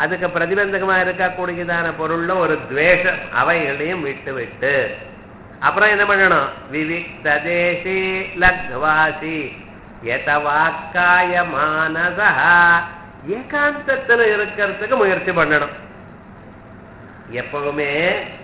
அதுக்கு பிரதிபந்தகமா இருக்கக்கூடியதான பொருள்ல ஒரு துவேஷம் அவைகளையும் விட்டு விட்டு அப்புறம் என்ன பண்ணணும் விவிக்ததேசி லக்வாசி எதவாக்காய மானசா ஏகாந்தத்துல இருக்கிறதுக்கு முயற்சி பண்ணணும் எப்பவுமே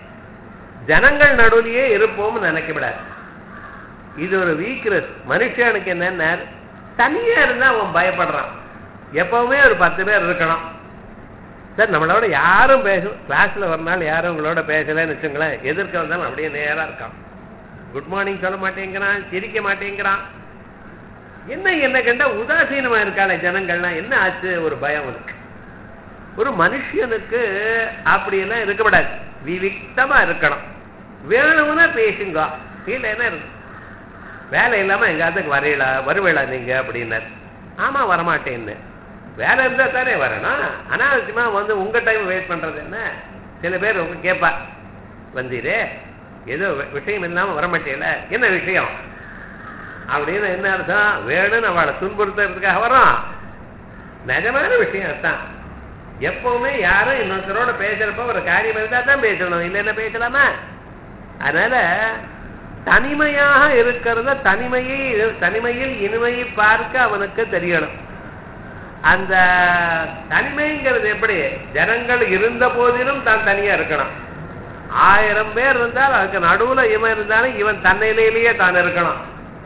ஜனங்கள் நடுவுலயே இருப்போம்னு நினைக்கப்படாது இது ஒரு வீக்னஸ் மனுஷனுக்கு என்னன்னா தனியா இருந்தா அவன் பயப்படுறான் எப்பவுமே ஒரு பத்து பேர் இருக்கணும் சார் நம்மளோட யாரும் பேச கிளாஸ்ல ஒரு நாள் யாரும் உங்களோட பேசலன்னு வச்சுங்களேன் எதிர்க்க வந்தாலும் அப்படியே நேரா இருக்கான் குட் மார்னிங் சொல்ல மாட்டேங்கிறான் சிரிக்க மாட்டேங்கிறான் என்ன என்ன கண்டா உதாசீனமா இருக்காளே ஜனங்கள்லாம் என்ன ஆச்சு ஒரு பயம் இருக்கு ஒரு மனுஷனுக்கு அப்படியெல்லாம் இருக்கக்கூடாது விவிக்தமா இருக்கணும் வேணும்னா பேசுங்க இல்லைன்னா இருக்கு வேலை இல்லாம எங்காத்துக்கு வரையலா வருவேளா நீங்க அப்படின்னாரு ஆமா வரமாட்டேன்னு வேலை இருந்தா தானே வரணும் அனாவசியமா வந்து உங்க டைம் வேஸ்ட் பண்றது என்ன சில பேர் உங்க கேட்பா வந்தீரே ஏதோ வி- விஷயம் இல்லாம வரமாட்டேல என்ன விஷயம் அப்படின்னு என்ன அர்த்தம் வேணும்னு அவளை துன்புறுத்துறதுக்காக வரோம் நிஜமான விஷயம் அதான் எப்பவுமே யாரும் இன்னொருத்தரோட பேசுறப்ப ஒரு காரியம் இருந்தா தான் பேசணும் இல்லைன்னா பேசலாமா அதனால தனிமையாக இருக்கிறத தனிமையை தனிமையில் இனிமையை பார்க்க அவனுக்கு தெரியணும் அந்த தனிமைங்கிறது எப்படி ஜனங்கள் இருந்த போதிலும் தான் தனியா இருக்கணும் ஆயிரம் பேர் இருந்தால் அதுக்கு நடுவுல இவன் இருந்தாலும் இவன் தன்னிலையிலேயே தான் இருக்கணும்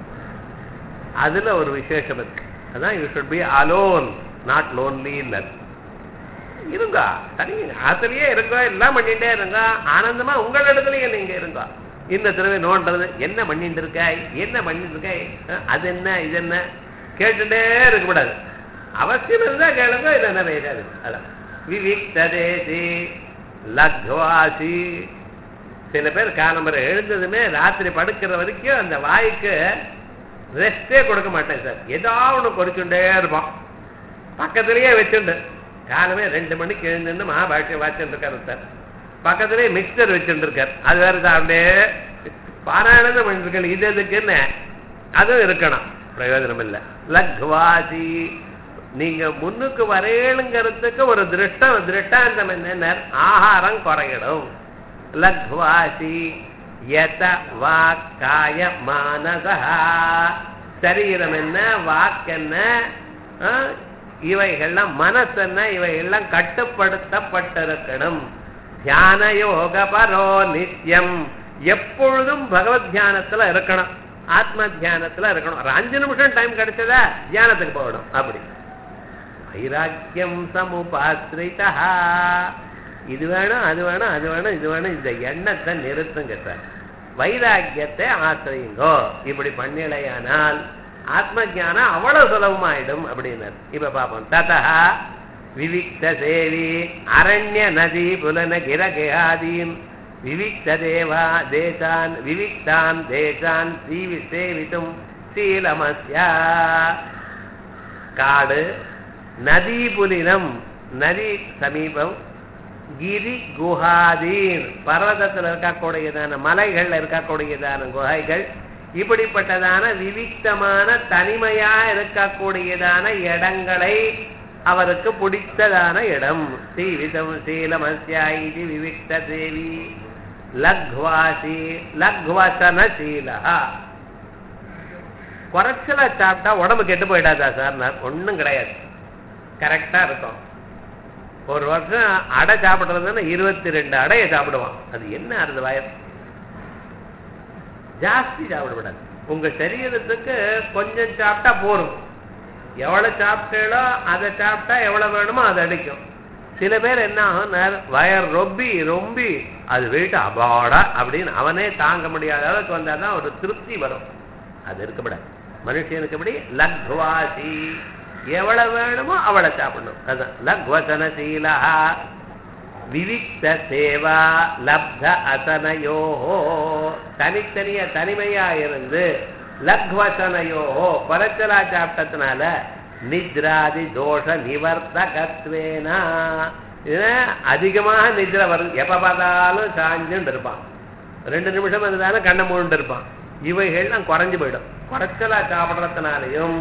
அதுல ஒரு விசேஷம் இருக்கு அதான் you should be alone not lonely இருங்க தனி ஆத்திலேயே இருங்க எல்லாம் பண்ணிட்டே இருங்க ஆனந்தமா உங்கள் இடத்துலயே நீங்க இருங்க இந்த தடவை நோண்டது என்ன பண்ணிட்டு இருக்காய் என்ன பண்ணிட்டு இருக்காய் அஹ், அது என்ன இது என்ன கேட்டுட்டே இருக்கக்கூடாது அவசியம் இருந்தா கேளுங்க இது என்ன வேகாது அதான் விவிக்ததேசி லக்வாசி சில பேர் காலம்பரை எழுந்ததுமே ராத்திரி படுக்கிற வரைக்கும் அந்த வாய்க்கு ரெஸ்டே கொடுக்க மாட்டேன் சார் ஏதாவது ஒன்று குறிச்சுட்டே இருப்பான் பக்கத்திலேயே வச்சுண்டு காலமே ரெண்டு மணிக்கு எழுந்துன்னு மகாபாஷ்யம் வாச்சுட்டு இருக்காரு சார் பக்கத்திலேயே மிக்சர் வச்சுட்டு இருக்கார் அது வேற தான் அப்படியே பாராயணம் பண்ணிருக்கேன் இது எதுக்குன்னு அதுவும் இருக்கணும் பிரயோஜனம் இல்லை லக்வாசி நீங்க முன்னுக்கு வரையணுங்கிறதுக்கு ஒரு திருஷ்டம் திருஷ்டாந்தம் என்ன ஆகாரம் குறையிடும் லக்வாசி யத வாக்காய மானசா சரீரம் என்ன வாக்கென்ன ஆ, இவைகள்லாம் மனசென்ன இவைகள்லாம் கட்டுப்படுத்தப்பட்டிருக்கணும் தியான யோக பரோ நித்தியம் எப்பொழுதும் பகவத் தியானத்துல இருக்கணும் ஆத்ம தியானத்துல இருக்கணும் ஒரு அஞ்சு நிமிஷம் டைம் கிடைச்சதா தியானத்துக்கு போகணும் அப்படி வைராக்கியம் சமுபாசிரிதா இது வேணும் அது வேணும் அது வேணும் இது வேணும் இந்த எண்ணத்தை நிறுத்துங்க சார் வைராக்கியத்தை ஆசிரியுங்கோ இப்படி பண்ணிலையானால் ஆத்ம ஞானம் அவ்வளவு சுலபமாயிடும் அப்படின்னார் இப்ப பாப்போம் ததா விவிக்த சேவி அரண்ய நதி புலன கிரகேயாதீன் விவிக்த தேவா தேசான் விவிக்தான் தேசான் சீவி சேவித்தும் சீலமஸ்யா காடு நதி புலினம் நதி சமீபம் கிரி குஹாதீன் பர்வதத்தில் இருக்கக்கூடியதான மலைகள்ல இருக்கக்கூடியதான குகைகள் இப்படிப்பட்டதான விவிக்தமான தனிமையா இருக்கக்கூடியதான இடங்களை அவருக்கு பிடித்ததான இடம் சீவிதம் சீலமஸ்யா இது விவிக்த தேவி லக்வாசி லக்வசனசீலா குறைச்சலா சாப்பிட்டா உடம்பு கெட்டு போயிடாதா சார் ஒண்ணும் கிடையாது கரெக்டா இருக்கும் ஒரு வருஷம் அடை சாப்பிடுறதுன்னா இருபத்தி ரெண்டு அடையை சாப்பிடுவான் அது என்ன அறுது வயசு ஜாஸ்தி சாப்பிடக்கூடாது உங்க சரீரத்துக்கு கொஞ்சம் சாப்பிட்டா போரும் எவ்வளவு சாப்பிட்டீங்களோ அதை சாப்பிட்டா எவ்வளவு வேணுமோ அதை அடிக்கும் சில பேர் என்ன ஆகும் நெ- வயர் ரொம்பி ரொம்பி அது வெயிட் அபாடா அப்படின்னு அவனே தாங்க முடியாத அளவுக்கு வந்தாதான் ஒரு திருப்தி வரும் அது இருக்கப்படாது மனுஷனுக்கு எப்படி லக்வாசி எவ்வளவு வேணுமோ அவளை சாப்பிடணும் அதான் லக்வசனசீலா விவிக்த சேவா லப்த அசனயோஹோ தனித்தனிய தனிமையா இருந்து லக்வசனயோஹோ குறைச்சலா சாப்பிட்டதுனால நித்ராதி தோஷ நிவர்த்தகத்வேனா இது அதிகமாக நித்ரை வருது எப்ப பார்த்தாலும் சாஞ்சுன்னு இருப்பான் ரெண்டு நிமிஷம் இருந்தாலும் கண்ணை மூண்டு இருப்பான் இவைகள்லாம் குறைஞ்சு போயிடும் குறைச்சலா சாப்பிட்றதுனாலையும்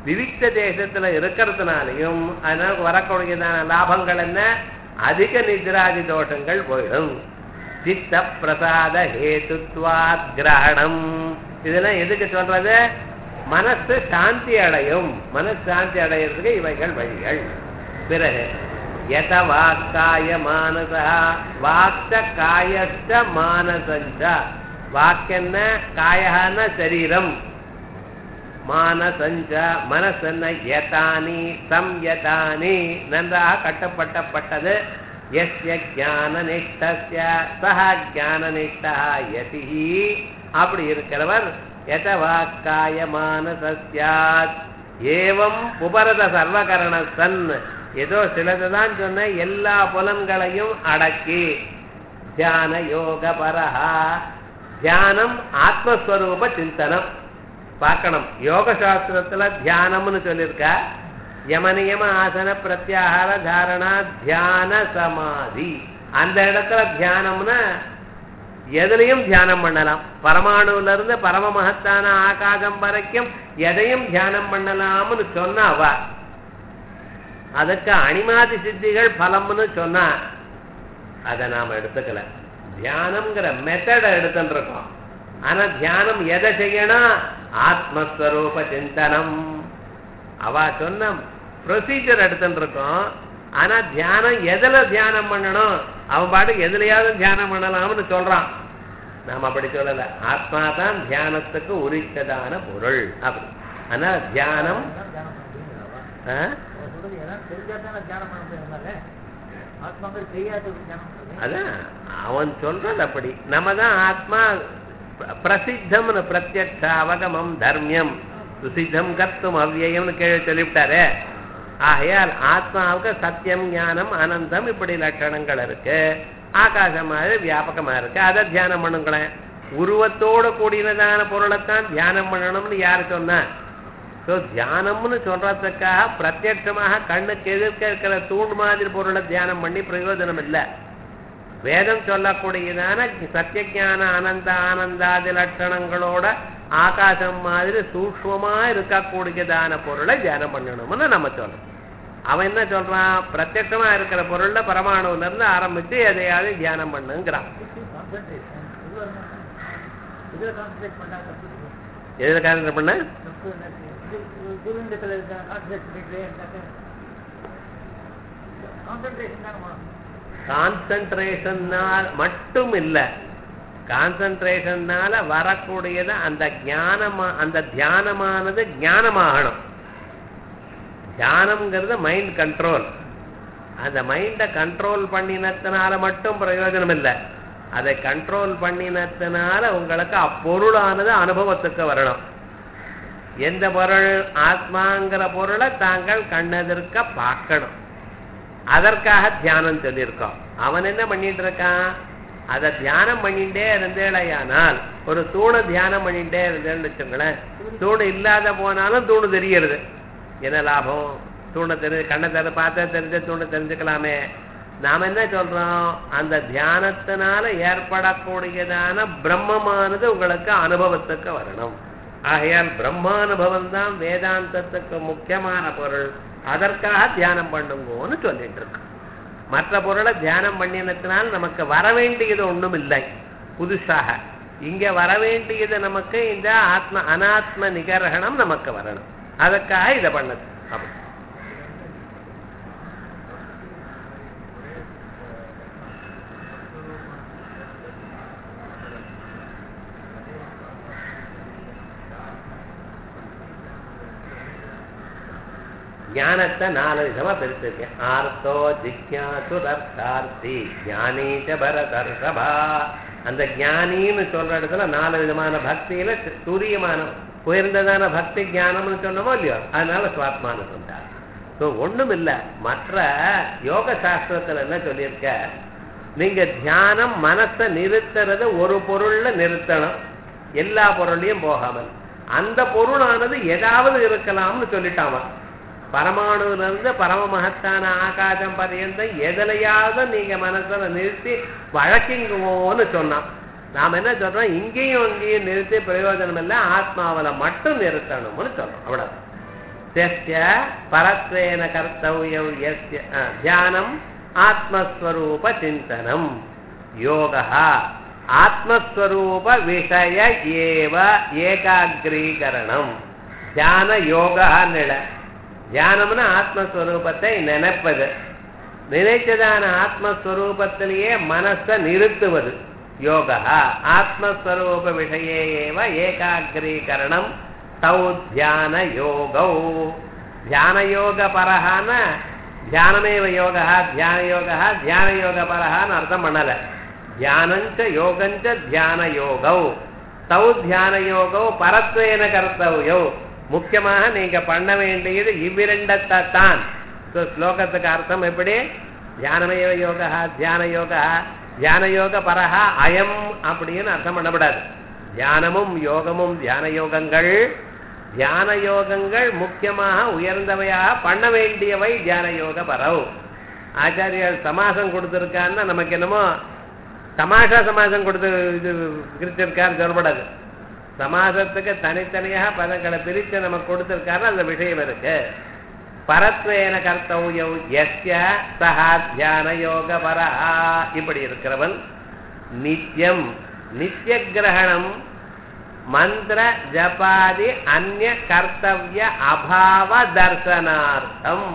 விவிக்த தேசத்துல இருக்கிறதுனாலையும் அதனால வரக்கூடியதான லாபங்கள் என்ன அதிக நிதிராதி தோஷங்கள் போயிடும் சித்த பிரசாத ஹேதுத்வாத் கிரகணம் இதெல்லாம் எதுக்கு சொல்றது மனசு சாந்தி அடையும் மனசு சாந்தி அடையிறதுக்கு இவைகள் வழிகள் பிறகு யத வாக்காய மானசா வாக்க காயஸ்ட மானசஞ்ச வாக்கென்ன காயன சரீரம் மானசஞ்ச மனசென்ன யதானி சம்யதானி நன்றாக கட்டப்பட்டப்பட்டது எஸ்ய ஞான நிஷ்டஸ்ய சஹ ஞான நிஷ்டா யதி அப்படி இருக்கிறவர் யத வாக்காய மானசஸ்யாத் ஏவம் உபரத சர்வகரண சன் ஏதோ சிலதுதான் சொன்ன எல்லா புலன்களையும் அடக்கி தியான யோக பரஹா தியானம் ஆத்மஸ்வரூப சிந்தனம் பார்க்கணும் யோக சாஸ்திரத்துல தியானம்னு சொல்லியிருக்கா யமனியம ஆசன பிரத்யாகார தாரணா தியான சமாதி அந்த இடத்துல தியானம்னா எதுலையும் தியானம் பண்ணலாம் பரமாணுல இருந்து பரம மகத்தான ஆகாசம் வரைக்கும் எதையும் தியானம் பண்ணலாம்னு சொன்னா அவ அதுக்கு அணிமாதி சித்திகள் பலம்னு சொன்னா அதை நாம எடுத்துக்கல தியானம்ங்கிற மெத்தடை எடுத்துட்டு இருக்கோம் ஆனா தியானம் எதை செய்யணும் ஆத்மஸ்வரூப சிந்தனம் அவ சொன்ன ப்ரொசீஜர் எடுத்துட்டு இருக்கோம் ஆனா தியானம் எதுல தியானம் பண்ணணும் அவன் பாட்டு எதுலயாவது தியானம் பண்ணலாம்னு சொல்றான் நாம் அப்படி சொல்லல ஆத்மா தான் தியானத்துக்கு உரித்ததான பொருள் அப்படி ஆனா தியானம் ஆ? அதான் அவன் சொல்றது அப்படி நம்ம தான் ஆத்மா பிர- பிரசித்தம்னு பிரத்யக்ஷ அவகமம் தர்மியம் சுசித்தம் கத்தும் அவ்வியம்னு கீழே சொல்லிவிட்டாரே ஆகையால் ஆத்மாவுக்கு சத்தியம் ஞானம் அனந்தம் இப்படி லட்சணங்கள் இருக்கு ஆகாசம் மாதிரி வியாபகமா இருக்கு அதை தியானம் பண்ணுங்களேன் உருவத்தோட கூடினதான பொருளைத்தான் தியானம் பண்ணணும்னு யார் சொன்னா ஸோ தியானம்னு சொல்றதுக்காக பிரத்யட்சமாக கண்ணுக்கு எதிர்க்க இருக்கிற தூண் மாதிரி பொருளை தியானம் பண்ணி பிரயோஜனம் இல்லை வேதம் சொல்லக்கூடியதான சத்தியஞான அனந்த ஆனந்தாதி லட்சணங்களோட ஆகாசம் மாதிரி சூக்ஷ்மமா இருக்கக்கூடியதான பொருளை தியானம் பண்ணணும்னு நம்ம சொல்றோம் அவன் என்ன சொல்றான் பிரத்யட்சமா இருக்கிற பொருள்ல பரமாணுல இருந்து ஆரம்பிச்சு எதையாவது தியானம் பண்ணுங்கிறான் எதுல கான்சென்ட்ரேட் பண்ண கான்சன்ட்ரேஷனால் மட்டும் இல்ல கான்சன்ட்ரேஷன்னால வரக்கூடியது அந்த ஞானமா அந்த தியானமானது ஞானமாகணும் தியானம்ங்கிறது மைண்ட் கண்ட்ரோல் அந்த மைண்டை கண்ட்ரோல் பண்ணினத்தினால மட்டும் பிரயோஜனம் இல்லை அதை கண்ட்ரோல் பண்ணினத்தினால உங்களுக்கு அப்பொருளானது அனுபவத்துக்கு வரணும் எந்த பொருள் ஆத்மாங்கிற பொருளை தாங்கள் கண்ணெதிர்க்க பார்க்கணும் அதற்காக தியானம் சொல்லியிருக்கோம் அவன் என்ன பண்ணிட்டு இருக்கான் அதை தியானம் பண்ணிட்டே இருந்தேளையானால் ஒரு தூணை தியானம் பண்ணிட்டே இருந்தேன்னு வச்சுங்களேன் தூணு இல்லாத போனாலும் தூணு தெரியறது என்ன லாபம் தூணை தெரிஞ்சு கண்ணை தெரி பார்த்தா தெரிஞ்ச தூணை தெரிஞ்சுக்கலாமே நாம என்ன சொல்றோம் அந்த தியானத்தினால ஏற்படக்கூடியதான பிரம்மமானது உங்களுக்கு அனுபவத்துக்கு வரணும் ஆகையால் பிரம்மானுபவம் தான் வேதாந்தத்துக்கு முக்கியமான பொருள் அதற்காக தியானம் பண்ணுங்கன்னு சொல்லிட்டு இருக்கு மற்ற பொருளை தியானம் பண்ணினத்தினால் நமக்கு வர வேண்டியது ஒண்ணும் இல்லை புதுசாக இங்க வர வேண்டியது நமக்கு இந்த ஆத்ம அனாத்ம நிகரகணம் நமக்கு வரணும் அதற்காக இதை பண்ணது அப்படி ஞானத்தை நாலு விதமா பிரிச்சிருக்கேன் ஆர்த்தோ ஜிக்யாசுரர்த்தார்த்தி ஞானீச்ச பரதர்ஷபா அந்த ஞானின்னு சொல்ற இடத்துல நாலு விதமான பக்தியில சூரியமான உயர்ந்ததான பக்தி ஞானம்னு சொன்னோமோ இல்லையோ அதனால சுவாத்மானு சொன்னார் ஸோ ஒண்ணும் இல்ல மற்ற யோக சாஸ்திரத்துல என்ன சொல்லியிருக்க நீங்க தியானம் மனசை நிறுத்துறத ஒரு பொருள்ல நிறுத்தணும் எல்லா பொருளையும் போகாமல் அந்த பொருளானது ஏதாவது இருக்கலாம்னு சொல்லிட்டாமா பரமாணுல இருந்து பரம மகத்தான ஆகாசம் பரியந்தம் எதுலையாவது நீங்க மனசுல நிறுத்தி வழக்கிங்குவோன்னு சொன்னான் நாம என்ன சொல்றோம் இங்கேயும் அங்கேயும் நிறுத்தி பிரயோஜனம் இல்லை ஆத்மாவில மட்டும் நிறுத்தணும்னு சொல்றோம் அவ்வளவு தஸ்ய பரத்வேன கர்த்தவ்யம் யஸ்ய ஆ, தியானம் ஆத்மஸ்வரூப சிந்தனம் யோகः ஆத்மஸ்வரூப விஷய ஏவ ஏகாகிரீகரணம் தியான யோகா நில தியானம்னு ஆத்மஸ்வரூபத்தை நினைப்பது நினைச்சதான ஆத்மஸ்வரூபத்திலேயே மனசை நிறுத்துவது யோகா ஆத்மஸ்வரூப விஷயே ஏவ ஏகாகிரீகரணம் தௌ தியான யோகௌ தியான யோக பரஹான தியானமேவ யோகா தியான யோகா தியான யோக பரஹான்னு அர்த்தம் பண்ணல தியானஞ்ச யோகஞ்ச தியான யோகௌ தௌ தியான யோகௌ பரத்வேன கர்த்தவ்யோ முக்கியமாக நீங்க பண்ண வேண்டியது இவ்விரண்டத்தான் So, ஸ்லோகத்துக்கு அர்த்தம் எப்படி தியானமேவ யோகா தியான யோகா தியான யோக பரஹா அயம் அப்படின்னு அர்த்தம் பண்ணக்கூடாது தியானமும் யோகமும் தியான யோகங்கள் தியான யோகங்கள் முக்கியமாக உயர்ந்தவையாக பண்ண வேண்டியவை தியான யோக பரவ் ஆச்சாரியர் சமாசம் கொடுத்துருக்காருன்னா நமக்கு என்னமோ தமாஷா சமாசம் கொடுத்து இது பிரிச்சிருக்காரு சொல்லப்படாது சமாசத்துக்கு தனித்தனியாக பதங்களை பிரித்து நமக்கு கொடுத்திருக்காரு அந்த விஷயம் இருக்கு பரத்வேன கர்த்தவ்யம் எஸ்ய சஹா தியான யோக பரஹா இப்படி இருக்கிறவன் நித்தியம் நித்திய கிரகணம் மந்திர ஜபாதி அந்நிய கர்த்தவிய அபாவ தர்சனார்த்தம்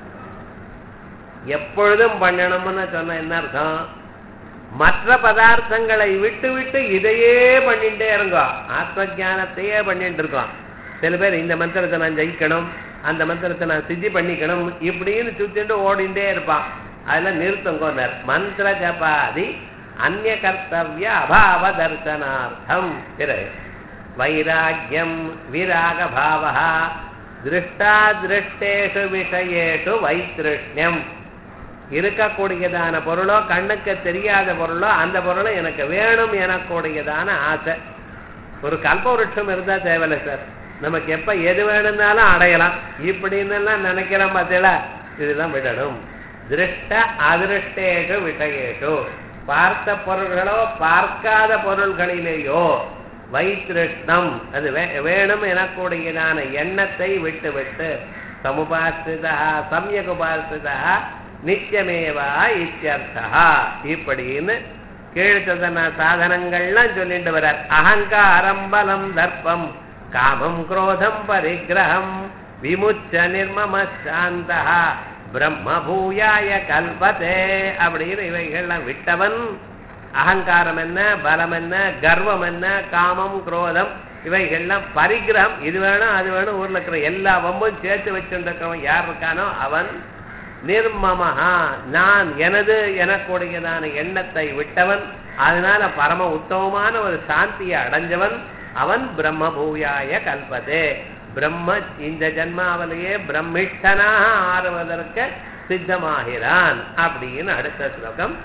எப்பொழுதும் பண்ணணும்னு சொன்ன என்ன அர்த்தம் மற்ற பதார்த்தங்களை விட்டு விட்டு இதையே பண்ணிட்டே இருங்கோம் ஆத்ம ஞானத்தையே பண்ணிட்டு இருக்கோம் சில பேர் இந்த மந்திரத்தை நான் ஜெயிக்கணும் அந்த மந்திரத்தை நான் சித்தி பண்ணிக்கணும் இப்படின்னு சுத்திட்டு ஓடிண்டே இருப்பான் அதுல நிறுத்தங்கோனர் மந்திர ஜபாதி அந்நிய கர்த்தவிய அபாவ தர்சனார்த்தம் பிறகு வைராக்கியம் விராக பாவா திருஷ்டா திருஷ்டேஷு விஷயேஷு வைத்திருஷ்ணியம் இருக்கக்கூடியதான பொருளோ கண்ணுக்கு தெரியாத பொருளோ அந்த பொருளை எனக்கு வேணும் எனக்கூடியதான ஆசை ஒரு கல்பவருஷம் இருந்தா தேவையில்லை சார் நமக்கு எப்ப எது வேணும்னாலும் அடையலாம் இப்படின்னு எல்லாம் நினைக்கிறோம் பார்த்தீங்களா இதெல்லாம் விடணும் திருஷ்ட அதிருஷ்டேஷு விஷயேஷு பார்த்த பொருள்களோ பார்க்காத பொருள்களிலேயோ வைத்திருஷ்ணம் அது வே- வேணும் எனக்கூடியதான எண்ணத்தை விட்டு விட்டு சமுபாசிதா சமயக் உபாசிதா நித்தியமேவா இத்தியர்த்தா இப்படின்னு கீழ்த்ததன சாதனங்கள்லாம் சொல்லிட்டு வர்றார் அகங்காரம் பலம் தர்ப்பம் காமம் குரோதம் பரிகிரகம் விமுச்ச நிர்மம சாந்தா பிரம்ம பூயாய கல்பதே அப்படின்னு இவைகள்லாம் விட்டவன் அகங்காரம் என்ன பலம் என்ன கர்வம் என்ன காமம் குரோதம் இவைகள்லாம் பரிகிரகம் இது வேணும் அது வேணும் ஊர்ல இருக்கிற எல்லா வம்பும் சேர்த்து வச்சுருக்கிறவன் யார் இருக்கானோ அவன் நிர்மமஹா நான் எனது எனக்கூடியதான எண்ணத்தை விட்டவன் அதனால பரம உத்தமமான ஒரு சாந்தியை அடைஞ்சவன் அவன் பிரம்ம பூயாய கல்பதே பிரம்ம இந்த ஜன்மாவிலேயே பிரம்மிஷ்டனாக ஆறுவதற்கு சித்தமாகிறான் அப்படின்னு அடுத்த ஸ்லோகம்